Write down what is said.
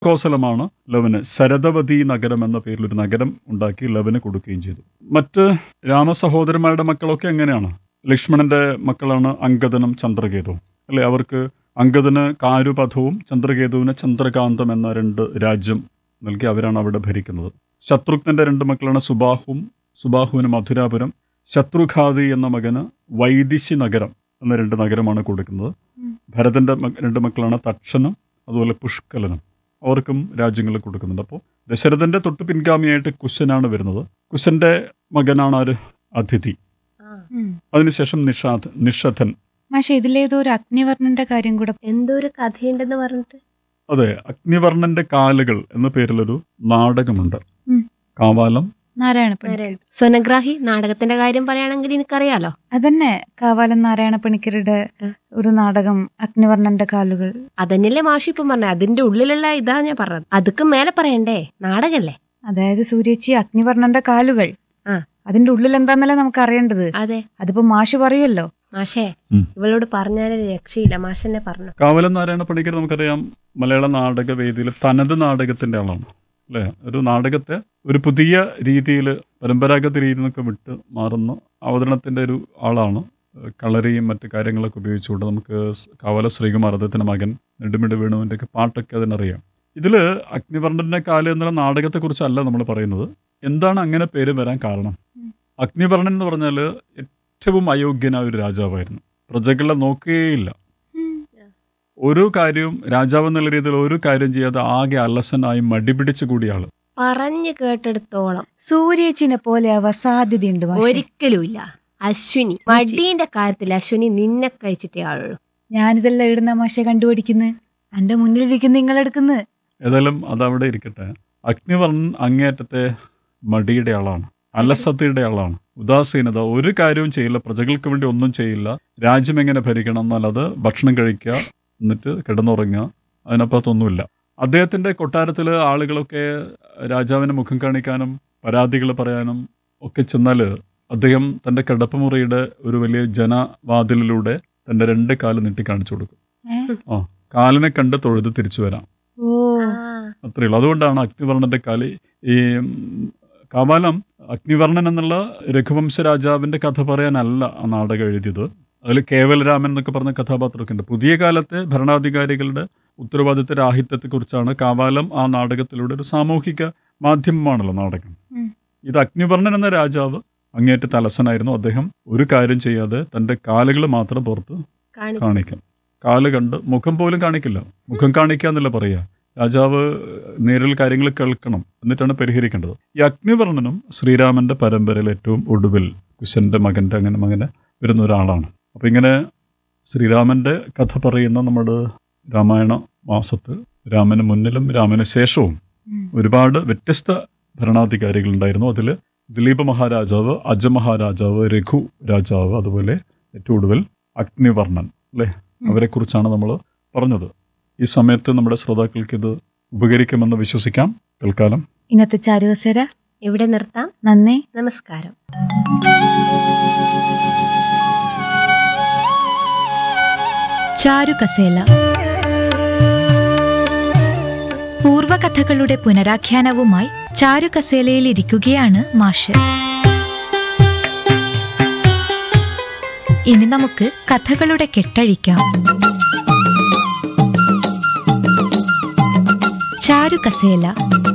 കോസലമാണ് ലവന് ശരദവതി നഗരം എന്ന പേരിൽ ഒരു നഗരം ഉണ്ടാക്കി ലവന് കൊടുക്കുകയും ചെയ്തു മറ്റ് രാമസഹോദരന്മാരുടെ മക്കളൊക്കെ എങ്ങനെയാണ് ലക്ഷ്മണന്റെ മക്കളാണ് അങ്കദനും ചന്ദ്രകേതുവും അല്ലെ അവർക്ക് അങ്കദന് കാരുപഥവും ചന്ദ്രകേതുവിന് ചന്ദ്രകാന്തം എന്ന രണ്ട് രാജ്യം നൽകി അവരാണ് അവിടെ ഭരിക്കുന്നത് ശത്രുഘ്നന്റെ രണ്ട് മക്കളാണ് സുബാഹുവും സുബാഹുവിന് മധുരാപുരം ശത്രുഘാതി എന്ന മകന് വൈദിശി നഗരം എന്ന രണ്ട് നഗരമാണ് കൊടുക്കുന്നത് ഉം. ഭരതന്റെ മ- രണ്ട് മക്കളാണ് തക്ഷനും അതുപോലെ പുഷ്കലനും അവർക്കും രാജ്യങ്ങൾ കൊടുക്കുന്നുണ്ട് അപ്പോൾ ദശരഥന്റെ തൊട്ട് പിൻഗാമിയായിട്ട് കുശനാണ് വരുന്നത് കുശന്റെ മകനാണ് ആര് അതിഥി ആ, ഉം. അതിനുശേഷം നിഷാദ് നിഷധൻ മാഷെ ഇതിലേതോ ഒരു അഗ്നിവർണ്ണന്റെ കാര്യം കൂടെ എന്തോ ഒരു കഥയുണ്ടെന്ന് പറഞ്ഞിട്ട് അതെ അഗ്നിവർണ്ണന്റെ കാലുകൾ എന്ന പേരിലൊരു നാടകമുണ്ട് ഉം. കാവാലം നാരായണ പണി വരണ്ട്. സ്വനഗ്രാഹി നാടകത്തിന്റെ കാര്യം പറയുകയാണെങ്കിൽ എനിക്കറിയാലോ അതന്നെ കാവാലൻ നാരായണ പണിക്കരുടെ ഉം. ഒരു നാടകം അഗ്നിവർണ്ണന്റെ കാലുകൾ അതന്നെയല്ലേ മാഷി ഇപ്പം പറഞ്ഞത് അതിന്റെ ഉള്ളിലുള്ള ഇതാ ഞാൻ പറഞ്ഞത് അതുക്കും മേലെ പറയണ്ടേ നാടകല്ലേ അതായത് സൂര്യേച്ചി അഗ്നിവർണ്ണന്റെ കാലുകൾ ആ. അതിന്റെ ഉള്ളിൽ എന്താന്നല്ലേ നമുക്ക് അറിയേണ്ടത് അതെ അതിപ്പോ മാഷ് പറയല്ലോ മാഷേ ഉം. ഇവളോട് പറഞ്ഞാലേ രക്ഷയില്ല മാഷെന്നെ പറഞ്ഞു കാവലം നാരായണ പണിക്കർ നമുക്കറിയാം മലയാള നാടക വേദിയിൽ തനത് നാടകത്തിന്റെ ആളാണ് അല്ലേ ഒരു നാടകത്തെ ഒരു പുതിയ രീതിയിൽ പരമ്പരാഗത രീതിയിൽ നിന്നൊക്കെ വിട്ട് മാറുന്ന അവതരണത്തിന്റെ ഒരു ആളാണ് കളറിയും മറ്റു കാര്യങ്ങളൊക്കെ ഉപയോഗിച്ചുകൊണ്ട് നമുക്ക് സ് കാവല ശ്രീകുമാർ അദ്ദേഹത്തിന്റെ മകൻ നെടുമിട് വേണുവിന്റെ ഒക്കെ പാട്ടൊക്കെ അതിനറിയാം ഇതില് അഗ്നിവർണ്ണന്റെ കാല് എന്നുള്ള നാടകത്തെക്കുറിച്ചല്ല നമ്മൾ പറയുന്നത് എന്താണ് അങ്ങനെ പേര് വരാൻ കാരണം ഉം. അഗ്നിവർണ്ണൻ എന്ന് പറഞ്ഞാൽ ഏറ്റവും അയോഗ്യനായ ഒരു രാജാവായിരുന്നു പ്രജകളെ നോക്കുകയില്ല ഒരു കാര്യവും രാജാവ് എന്നുള്ള രീതിയിൽ ഒരു കാര്യം ചെയ്യാതെ ആകെ അലസനായി മടിപിടിച്ചു കൂടിയ ആള് പറഞ്ഞു കേട്ടെടുത്തോളം സൂര്യേച്ചിനെ പോലെ ആവാൻ സാധ്യതയുണ്ട് മാഷെ. ഒരിക്കലും ഇല്ല അശ്വിനി മടീന്റെ കാര്യത്തിൽ അശ്വിനി നിന്നെ കഴിച്ചിട്ടേ ആളുള്ളൂ ഞാനിതെല്ലാം ഇടുന്ന മാഷ കണ്ടുപിടിക്കുന്നു എന്റെ മുന്നിലിരിക്കുന്ന നിങ്ങളെടുക്കുന്നു ഏതായാലും അതവിടെ ഇരിക്കട്ടെ അഗ്നിവർണ്ണൻ അങ്ങേയറ്റത്തെ മടിയുടെ ആളാണ് അലസതയുടെ ആളാണ് ഉദാസീനത ഒരു കാര്യവും ചെയ്യില്ല പ്രജകൾക്ക് വേണ്ടി ഒന്നും ചെയ്യില്ല രാജ്യം എങ്ങനെ ഭരിക്കണം എന്നല്ലാതെ ഭക്ഷണം കഴിക്കുക എന്നിട്ട് കിടന്നുറങ്ങുക അതിനപ്പുറത്തൊന്നുമില്ല അദ്ദേഹത്തിന്റെ കൊട്ടാരത്തിൽ ആളുകളൊക്കെ രാജാവിന് മുഖം കാണിക്കാനും പരാതികൾ പറയാനും ഒക്കെ ചെന്നാൽ അദ്ദേഹം തന്റെ കിടപ്പുമുറിയുടെ ഒരു വലിയ ജനവാതിലിലൂടെ തന്റെ രണ്ട് കാല് നീട്ടി കാണിച്ചു കൊടുക്കും ഏ? കാലിനെ കണ്ട് തൊഴുത് തിരിച്ചു വരാം ഓ അത്രയേ ഉള്ളൂ അതുകൊണ്ടാണ് അഗ്നിവർണ്ണന്റെ കാലി ഈ ഉം, കാവാലം അഗ്നിവർണ്ണൻ എന്നുള്ള രഘുവംശ രാജാവിന്റെ കഥ പറയാനല്ല ആ നാടകം എഴുതിയത് അതിൽ കേവലരാമൻ എന്നൊക്കെ പറഞ്ഞ കഥാപാത്രമൊക്കെ ഉണ്ട് പുതിയ കാലത്തെ ഭരണാധികാരികളുടെ ഉത്തരവാദിത്ത രാഹിത്യത്തെക്കുറിച്ചാണ് കാവാലം ആ നാടകത്തിലൂടെ ഒരു സാമൂഹിക മാധ്യമമാണല്ലോ നാടകം ഉം. ഇത് അഗ്നിവർണ്ണൻ എന്ന രാജാവ് അങ്ങേറ്റ തലസനായിരുന്നു അദ്ദേഹം ഒരു കാര്യം ചെയ്യാതെ തന്റെ കാലുകൾ മാത്രം പുറത്ത് കാണിച്ചു കാണിക്കും കാല് കണ്ട് മുഖം പോലും കാണിക്കില്ല മുഖം കാണിക്കുക എന്നല്ല പറയുക രാജാവ് നേരിൽ കാര്യങ്ങൾ കേൾക്കണം എന്നിട്ടാണ് പരിഹരിക്കേണ്ടത് ഈ അഗ്നിവർണ്ണനും ശ്രീരാമന്റെ പരമ്പരയിൽ ഏറ്റവും ഒടുവിൽ കുശന്റെ മകന്റെ അങ്ങനെ മകന് വരുന്ന ഒരാളാണ് അപ്പൊ ഇങ്ങനെ ശ്രീരാമന്റെ കഥ പറയുന്ന നമ്മുടെ രാമായണ മാസത്ത് രാമന് മുന്നിലും രാമന് ശേഷവും ഉം. ഒരുപാട് വ്യത്യസ്ത ഭരണാധികാരികൾ ഉണ്ടായിരുന്നു അതിൽ ദിലീപ് മഹാരാജാവ് അജ മഹാരാജാവ് രഘു രാജാവ് അതുപോലെ ഏറ്റവും ഒടുവിൽ അഗ്നിവർണ്ണൻ അല്ലേ ഉം. അവരെക്കുറിച്ചാണ് നമ്മൾ പറഞ്ഞത് ഈ സമയത്ത് നമ്മുടെ ശ്രോതാക്കൾക്ക് ഇത് ഉപകരിക്കുമെന്ന് വിശ്വസിക്കാം തൽക്കാലം ഇന്നത്തെ ചാരുകസേര ഇവിടെ നിർത്താം നന്ദി നമസ്കാരം ചാരുകസേല പൂർവകഥകളുടെ പുനരാഖ്യാനവുമായി ചാരുകസേലയിൽ ഇരിക്കുകയാണ് മാഷ് ഇനി നമുക്ക് കഥകളുടെ കെട്ടഴിക്കാം ചാരുകസേല